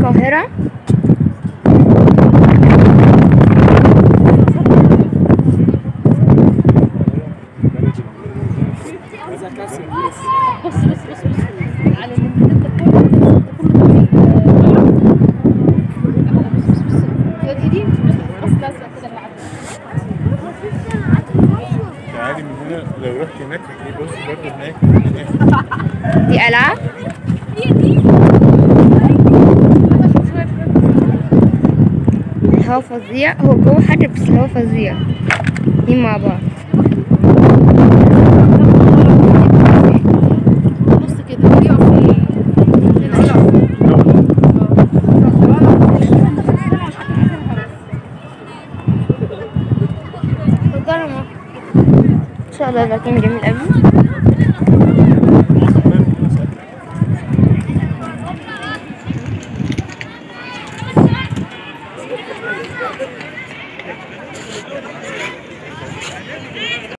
القاهرة بص بص بص بص على الامتداد ده كله ده كله بص بص بص كده دي بص لازقه كده اللي عندك عادي من هنا لو رحت هناك هتلاقي بص برضه هناك هناك دي قلعة الهوا فظيع هو جوه حر بس الهوا فظيع اتنين مع بعض بص كده يقف ان شاء الله يبقى كان جميل قوي